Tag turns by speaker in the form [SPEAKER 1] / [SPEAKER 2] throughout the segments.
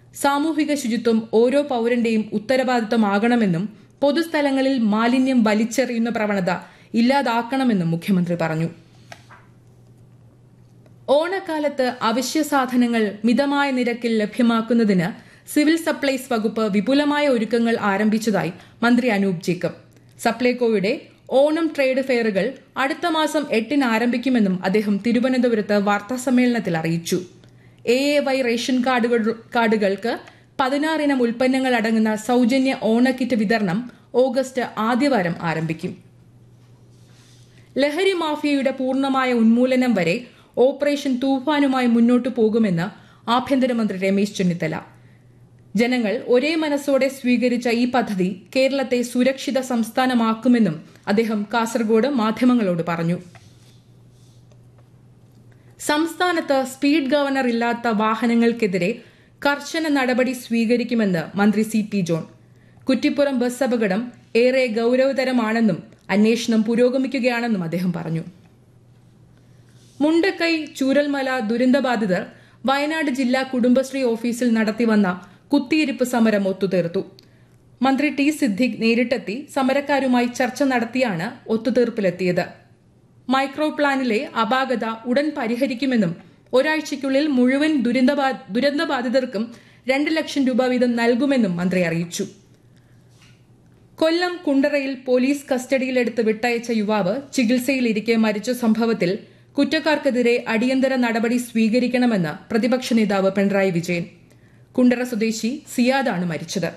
[SPEAKER 1] സാമൂഹിക ശുചിത്വം ഓരോ പൌരന്റെയും ഉത്തരവാദിത്തമാകണമെന്നും പൊതുസ്ഥലങ്ങളിൽ മാലിന്യം വലിച്ചെറിയുന്ന പ്രവണത ഇല്ലാതാക്കണമെന്നും മുഖ്യമന്ത്രി പറഞ്ഞു ഓണക്കാലത്ത് അവശ്യ സാധനങ്ങൾ മിതമായ നിരക്കിൽ ലഭ്യമാക്കുന്നതിന് സിവിൽ സപ്ലൈസ് വകുപ്പ് വിപുലമായ ഒരുക്കങ്ങൾ ആരംഭിച്ചതായി മന്ത്രി അനൂപ് ജേക്കബ് സപ്ലൈകോയുടെ ഓണം ട്രേഡ് ഫെയറുകൾ അടുത്ത മാസം എട്ടിന് ആരംഭിക്കുമെന്നും അദ്ദേഹം തിരുവനന്തപുരത്ത് വാർത്താസമ്മേളനത്തിൽ അറിയിച്ചു എ എ വൈ റേഷൻ കാർഡുകൾ കാർഡുകൾക്ക് പതിനാറിനം ഉൽപ്പന്നങ്ങൾ അടങ്ങുന്ന സൌജന്യ ഓണക്കിറ്റ് വിതരണം ഓഗസ്റ്റ് ആദ്യവാരം ആരംഭിക്കും ലഹരി മാഫിയയുടെ പൂർണ്ണമായ ഉന്മൂലനം വരെ ഓപ്പറേഷൻ തൂഫാനുമായി മുന്നോട്ടു പോകുമെന്ന് ആഭ്യന്തരമന്ത്രി രമേശ് ചെന്നിത്തല ജനങ്ങൾ ഒരേ മനസ്സോടെ സ്വീകരിച്ച ഈ പദ്ധതി കേരളത്തെ സുരക്ഷിത സംസ്ഥാനമാക്കുമെന്നും അദ്ദേഹം കാസർഗോഡ് മാധ്യമങ്ങളോട് പറഞ്ഞു സംസ്ഥാനത്ത് സ്പീഡ് ഗവർണർ ഇല്ലാത്ത വാഹനങ്ങൾക്കെതിരെ കർശന നടപടി സ്വീകരിക്കുമെന്ന് മന്ത്രി C P John Kuttippuram bus അപകടം ഏറെ ഗൌരവതരമാണെന്നും അന്വേഷണം പുരോഗമിക്കുകയാണെന്നും അദ്ദേഹം പറഞ്ഞു മുണ്ടക്കൈ ചൂരൽമല ദുരന്തബാധിതർ വയനാട് ജില്ലാ കുടുംബശ്രീ ഓഫീസിൽ നടത്തിവന്ന കുത്തിയിരിപ്പ് സമരം ഒത്തുതീർത്തു മന്ത്രി ടി സിദ്ദിഖ് നേരിട്ടെത്തി സമരക്കാരുമായി ചർച്ച നടത്തിയാണ് ഒത്തുതീർപ്പിലെത്തിയത് മൈക്രോ പ്ലാനിലെ അപാകത ഉടൻ പരിഹരിക്കുമെന്നും ഒരാഴ്ചയ്ക്കുള്ളിൽ മുഴുവൻ ദുരന്തബാധിതർക്കും രണ്ട് ലക്ഷം രൂപ വീതം നൽകുമെന്നും മന്ത്രി അറിയിച്ചു കൊല്ലം കുണ്ടറയിൽ പോലീസ് കസ്റ്റഡിയിലെടുത്ത് വിട്ടയച്ച യുവാവ് ചികിത്സയിലിരിക്കെ മരിച്ച സംഭവത്തിൽ കുറ്റക്കാർക്കെതിരെ അടിയന്തര നടപടി സ്വീകരിക്കണമെന്ന് പ്രതിപക്ഷ നേതാവ് പിണറായി വിജയൻ കുണ്ടറ സ്വദേശി സിയാദാണ് മരിച്ചത്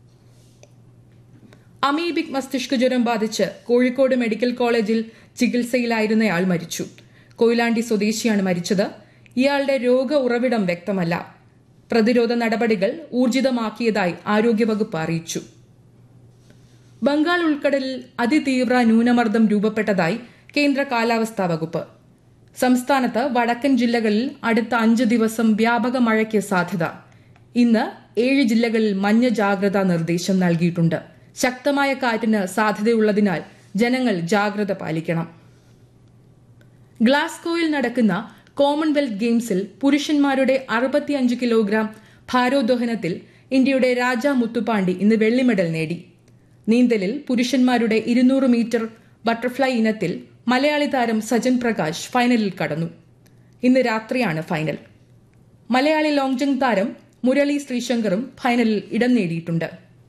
[SPEAKER 1] അമീബിക് മസ്തിഷ്ക ജ്വരം ബാധിച്ച് കോഴിക്കോട് മെഡിക്കൽ കോളേജിൽ ചികിത്സയിലായിരുന്നയാൾ മരിച്ചു കൊയിലാണ്ടി സ്വദേശിയാണ് മരിച്ചത് ഇയാളുടെ രോഗ ഉറവിടം വ്യക്തമല്ല പ്രതിരോധ നടപടികൾ ഊർജിതമാക്കിയതായി ആരോഗ്യവകുപ്പ് അറിയിച്ചു ബംഗാൾ ഉൾക്കടലിൽ അതിതീവ്ര ന്യൂനമർദ്ദം രൂപപ്പെട്ടതായി കേന്ദ്ര കാലാവസ്ഥാ വകുപ്പ് സംസ്ഥാനത്ത് വടക്കൻ ജില്ലകളിൽ അടുത്ത അഞ്ച് ദിവസം വ്യാപക മഴയ്ക്ക് സാധ്യത ഇന്ന് ഏഴ് ജില്ലകളിൽ മഞ്ഞ ജാഗ്രതാ നിർദ്ദേശം നൽകിയിട്ടുണ്ട് ശക്തമായ കാറ്റിന് സാധ്യതയുള്ളതിനാൽ ജനങ്ങൾ ജാഗ്രത പാലിക്കണം ഗ്ലാസ്കോയിൽ നടക്കുന്ന കോമൺവെൽത്ത് ഗെയിംസിൽ പുരുഷന്മാരുടെ അറുപത്തിയഞ്ച് കിലോഗ്രാം ഭാരോദ്വഹനത്തിൽ ഇന്ത്യയുടെ രാജ മുത്തുപാണ്ഡി ഇന്ന് വെള്ളി മെഡൽ നേടി നീന്തലിൽ പുരുഷന്മാരുടെ ഇരുന്നൂറ് മീറ്റർ ബട്ടർഫ്ലൈ ഇനത്തിൽ മലയാളി താരം സജൻ പ്രകാശ് ഫൈനലിൽ കടന്നു ഇന്ന് രാത്രിയാണ് ഫൈനൽ മലയാളി ലോങ് ജംപ് താരം മുരളി ശ്രീശങ്കറും ഫൈനലിൽ ഇടം നേടിയിട്ടുണ്ട്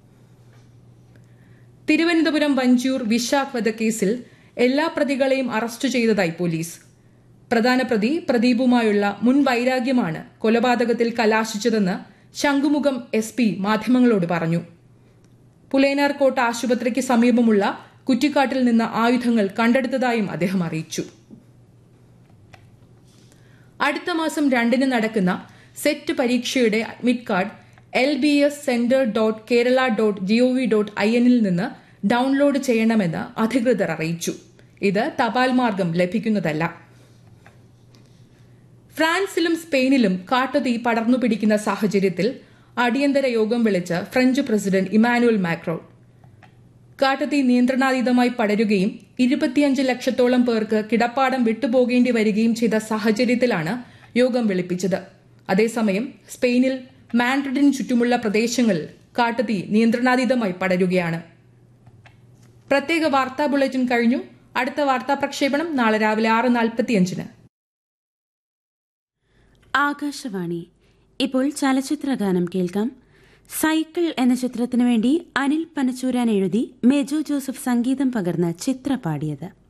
[SPEAKER 1] തിരുവനന്തപുരം വഞ്ചൂർ വിശാഖ് വധക്കേസിൽ എല്ലാ പ്രതികളെയും അറസ്റ്റ് ചെയ്തതായി പോലീസ് പ്രധാന പ്രതി പ്രദീപുമായുള്ള മുൻ വൈരാഗ്യമാണ് കൊലപാതകത്തിൽ കലാശിച്ചതെന്ന് ശംഖുമുഖം എസ് പി മാധ്യമങ്ങളോട് പറഞ്ഞു പുലേനാർകോട്ട ആശുപത്രിക്ക് സമീപമുള്ള കുറ്റിക്കാട്ടിൽ നിന്ന് ആയുധങ്ങൾ കണ്ടെടുത്തതായും അദ്ദേഹം അറിയിച്ചു അടുത്ത മാസം രണ്ടിന് നടക്കുന്ന സെറ്റ് പരീക്ഷയുടെ admit card L B S centre dot Kerala dot GOV dot I എന്നിൽ നിന്ന് ഡൌൺലോഡ് ചെയ്യണമെന്ന് അധികൃതർ അറിയിച്ചു ഇത് തപാൽ മാർഗം ലഭിക്കുന്നതല്ല ഫ്രാൻസിലും സ്പെയിനിലും കാട്ടുതീ പടർന്നു പിടിക്കുന്ന സാഹചര്യത്തിൽ അടിയന്തര യോഗം വിളിച്ച് ഫ്രഞ്ച് പ്രസിഡന്റ് ഇമാനുവൽ മാക്രോൺ കാട്ടുതീ നിയന്ത്രണാതീതമായി പടരുകയും ഇരുപത്തിയഞ്ച് ലക്ഷത്തോളം പേർക്ക് കിടപ്പാടം വിട്ടുപോകേണ്ടി വരികയും ചെയ്ത സാഹചര്യത്തിലാണ് യോഗം വിളിപ്പിച്ചത് അതേസമയം സ്പെയിനിൽ മാൻഡ്രിഡിന് ചുറ്റുമുള്ള പ്രദേശങ്ങളിൽ കാട്ടുതീ നിയന്ത്രണാതീതമായി പടരുകയാണ് പ്രത്യേക വാർത്താ ബുള്ളറ്റിൻ കഴിഞ്ഞു അടുത്ത വാർത്താ പ്രക്ഷേപണം നാളെ രാവിലെ ആറ് നാൽപ്പത്തിയഞ്ചിന്
[SPEAKER 2] ആകാശവാണി ഇപ്പോൾ ചലച്ചിത്രഗാനം കേൾക്കാം സൈക്കിൾ എന്ന ചിത്രത്തിനു വേണ്ടി അനിൽ പനച്ചൂരാൻ എഴുതി മെജോ ജോസഫ് സംഗീതം പകർന്ന് ചിത്ര പാടിയത്